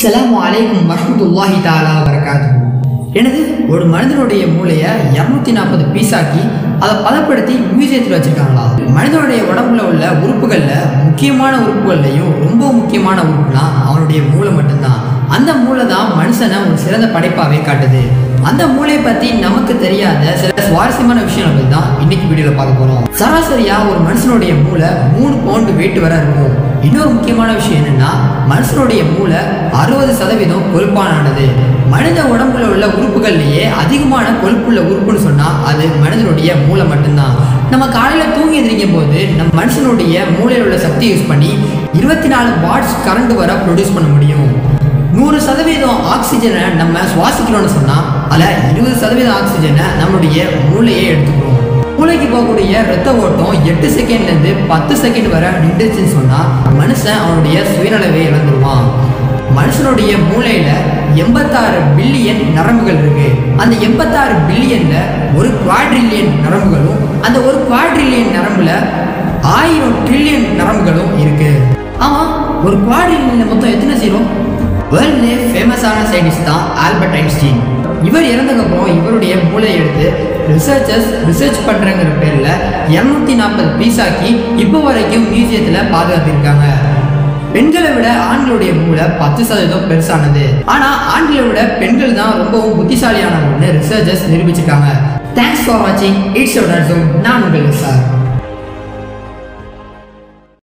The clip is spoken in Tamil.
அஸ்ஸலாமு அலைக்கும் வரஹ்மத்துல்லாஹி தாலா வரகாத்து எனது ஒரு மனிதனுடைய மூளையை இரநூத்தி நாற்பது பீஸாக்கி அதை பதப்படுத்தி மியூசியத்தில் வச்சுருக்காங்களா மனிதனுடைய உடம்புல உள்ள உறுப்புகளில் முக்கியமான உறுப்புகள்லையும் ரொம்ப முக்கியமான உறுப்புலாம் அவனுடைய மூளை மட்டும்தான் அந்த மூளை தான் மனுஷனை ஒரு சிறந்த படைப்பாகவே காட்டுது அந்த மூளையை பற்றி நமக்கு தெரியாத சில சுவாரஸ்யமான விஷயங்கள் தான் இன்னைக்கு வீடியோவில் பார்க்க போகிறோம் சராசரியாக ஒரு மனுஷனுடைய மூளை மூணு பவுண்டு வெயிட் வரை இருக்கும் இன்னொரு முக்கியமான விஷயம் என்னன்னா மனுஷனுடைய மூளை அறுபது சதவீதம் கொழுப்பானது மனித உடம்புல உள்ள உறுப்புகள்லேயே அதிகமான கொழுப்புள்ள உறுப்புன்னு சொன்னால் அது மனிதனுடைய மூளை மட்டும்தான் நம்ம காலையில் தூங்கி எந்திரிக்கும் போது நம்ம மனுஷனுடைய மூளையில் உள்ள சக்தி யூஸ் பண்ணி இருபத்தி நாலு வாட்ஸ் கரண்ட் வர ப்ரொடியூஸ் பண்ண முடியும் நூறு சதவீதம் ஆக்சிஜனை நம்ம சுவாசிக்கிறோம்னு சொன்னால் அதில் இருபது சதவீதம் ஆக்சிஜனை நம்மளுடைய மூளையே எடுத்துக்கிறோம் மூளைக்கு போகக்கூடிய ரத்த ஓட்டம் எட்டு செகண்ட்லேருந்து பத்து செகண்ட் வரை நின்றுச்சுன்னு சொன்னால் மனுஷன் அவனுடைய சுயநலவை இழந்துருவான் மனுஷனுடைய மூளையில எண்பத்தாறு பில்லியன் நரம்புகள் இருக்கு அந்த எண்பத்தாறு பில்லியன்ல ஒரு குவாட்ரில்லியன் நரம்புகளும் அந்த ஒரு குவாட்ரில்லியன் நரம்புல ஆயிரம் ட்ரில்லியன் நரம்புகளும் இருக்கு ஆமா ஒரு குவாட்ரில்லியன்ல மொத்தம் எத்தனை ஜீரோ வேர்ல்ட்லே ஃபேமஸான சயின்டிஸ்ட் தான் ஆல்பர்ட் ஐன்ஸ்டீன் இவர் இறந்ததுக்கப்புறம் இவருடைய மூளையை எடுத்து ரிசர்ச்சர்ஸ் ரிசர்ச் பண்ணுறங்கிற பேரில் இரநூத்தி நாற்பது பீஸாக்கி இப்போ வரைக்கும் மியூசியத்தில் பாதுகாத்திருக்காங்க பெண்களை விட ஆண்களுடைய மூளை பத்து சதவீதம் பெருசானது ஆனால் ஆண்களை விட பெண்கள் தான் ரொம்பவும் புத்திசாலியானவங்கன்னு ரிசர்ச்சர்ஸ் நிரூபிச்சிருக்காங்க தேங்க்ஸ் ஃபார் வாட்சிங் இட்ஸ் நான் உங்கள் சார்